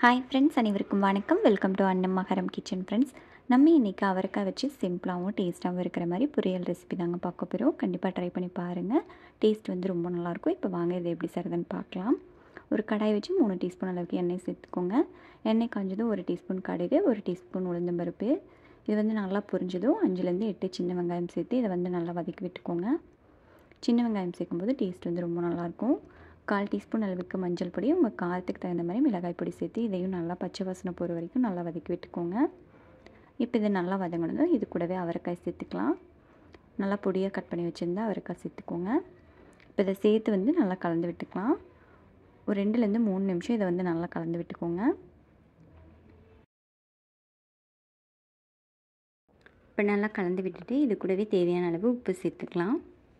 hi friends அனைவருக்கும் வணக்கம் welcome to அன்னம் மகரம் கிச்சன் ஃப்ரெண்ட்ஸ் நம்ம இன்றைக்கி அவரைக்காய் வச்சு சிம்பிளாகவும் டேஸ்ட்டாகவும் இருக்கிற மாதிரி பொரியல் ரெசிபி தாங்க பார்க்க போகிறோம் கண்டிப்பாக ட்ரை பண்ணி பாருங்கள் டேஸ்ட் வந்து ரொம்ப நல்லாயிருக்கும் இப்போ வாங்க இதை எப்படி செய்கிறதுன்னு பார்க்கலாம் ஒரு கடாய் வச்சு மூணு டீஸ்பூன் அளவுக்கு எண்ணெய் சேர்த்துக்கோங்க எண்ணெய் காஞ்சதும் ஒரு டீஸ்பூன் கடுகு ஒரு டீஸ்பூன் உளுந்தம்பருப்பு இது வந்து நல்லா பொரிஞ்சதும் அஞ்சுலேருந்து எட்டு சின்ன வெங்காயம் சேர்த்து இதை வந்து நல்லா வதக்கி விட்டுக்கோங்க சின்ன வெங்காயம் சேர்க்கும்போது டேஸ்ட் வந்து ரொம்ப நல்லாயிருக்கும் கால் டீஸ்பூன் அளவுக்கு மஞ்சள் பொடி உங்கள் காரத்துக்கு தகுந்த மாதிரி மிளகாய் பொடி சேர்த்து இதையும் நல்லா பச்சை வாசனை போகிற வரைக்கும் நல்லா வதக்கி விட்டுக்கோங்க இப்போ இதை நல்லா வதங்கினதும் இது கூடவே அவரைக்காய் சேர்த்துக்கலாம் நல்லா பொடியாக கட் பண்ணி வச்சுருந்தா அவரைக்காய் சேர்த்துக்கோங்க இப்போ இதை சேர்த்து வந்து நல்லா கலந்து விட்டுக்கலாம் ஒரு ரெண்டுலேருந்து மூணு நிமிஷம் இதை வந்து நல்லா கலந்து விட்டுக்கோங்க இப்போ நல்லா கலந்து விட்டுட்டு இது கூடவே தேவையான அளவு உப்பு சேர்த்துக்கலாம்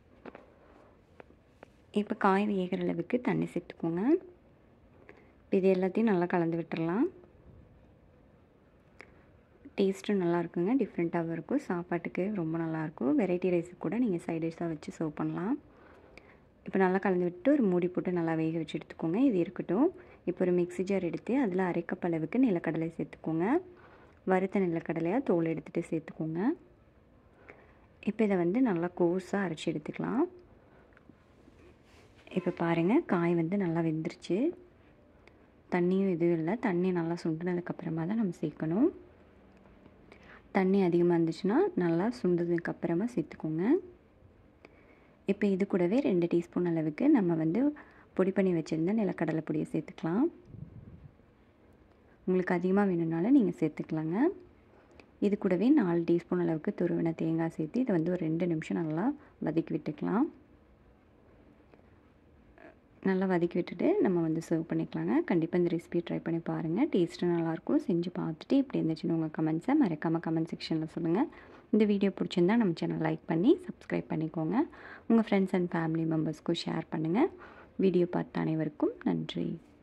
இப்போ காய் வேகிற அளவுக்கு தண்ணி சேர்த்துக்கோங்க இப்போ இது எல்லாத்தையும் நல்லா கலந்து விட்டுடலாம் டேஸ்ட்டும் நல்லா இருக்குங்க டிஃப்ரெண்ட்டாகவும் இருக்கும் சாப்பாட்டுக்கு ரொம்ப நல்லாயிருக்கும் வெரைட்டி ரைஸுக்கு கூட நீங்கள் சைட் டிஷ்ஷாக வச்சு சர்வ் பண்ணலாம் இப்போ நல்லா கலந்து விட்டு ஒரு மூடி போட்டு நல்லா வேக வச்சு எடுத்துக்கோங்க இது இருக்கட்டும் இப்போ ஒரு மிக்ஸி ஜார் எடுத்து அதில் அரைக்கப் அளவுக்கு நிலக்கடலை சேர்த்துக்கோங்க வறுத்த நிலக்கடலையாக தோல் எடுத்துகிட்டு சேர்த்துக்கோங்க இப்போ இதை வந்து நல்லா கோஸாக அரைச்சி எடுத்துக்கலாம் இப்போ பாருங்கள் காய் வந்து நல்லா வெந்துருச்சு தண்ணியும் எதுவும் இல்லை தண்ணி நல்லா சுண்டினதுக்கப்புறமா தான் நம்ம சேர்க்கணும் தண்ணி அதிகமாக இருந்துச்சுன்னா நல்லா சுண்டதுக்கப்புறமா சேர்த்துக்கோங்க இப்போ இது கூடவே ரெண்டு டீஸ்பூன் அளவுக்கு நம்ம வந்து பொடி பண்ணி வச்சுருந்த நிலக்கடலை பொடியை சேர்த்துக்கலாம் உங்களுக்கு அதிகமாக வேணும்னாலும் நீங்கள் சேர்த்துக்கலாங்க இது கூடவே நாலு டீஸ்பூன் அளவுக்கு துருவின தேங்காய் சேர்த்து இதை வந்து ஒரு ரெண்டு நிமிஷம் நல்லா வதக்கி விட்டுக்கலாம் நல்லா வதக்கி விட்டுட்டு நம்ம வந்து சர்வ் பண்ணிக்கலாங்க கண்டிப்பாக இந்த ரெசிபி ட்ரை பண்ணி பாருங்கள் டேஸ்ட்டு நல்லாயிருக்கும் செஞ்சு பார்த்துட்டு இப்படி இருந்துச்சுன்னு உங்கள் கமெண்ட்ஸை மறக்காமல் கமெண்ட் செக்ஷனில் சொல்லுங்கள் இந்த வீடியோ பிடிச்சிருந்தா நம்ம சேனல் லைக் பண்ணி சப்ஸ்கிரைப் பண்ணிக்கோங்க உங்கள் ஃப்ரெண்ட்ஸ் அண்ட் ஃபேமிலி மெம்பர்ஸ்க்கும் ஷேர் பண்ணுங்கள் வீடியோ பார்த்த அனைவருக்கும் நன்றி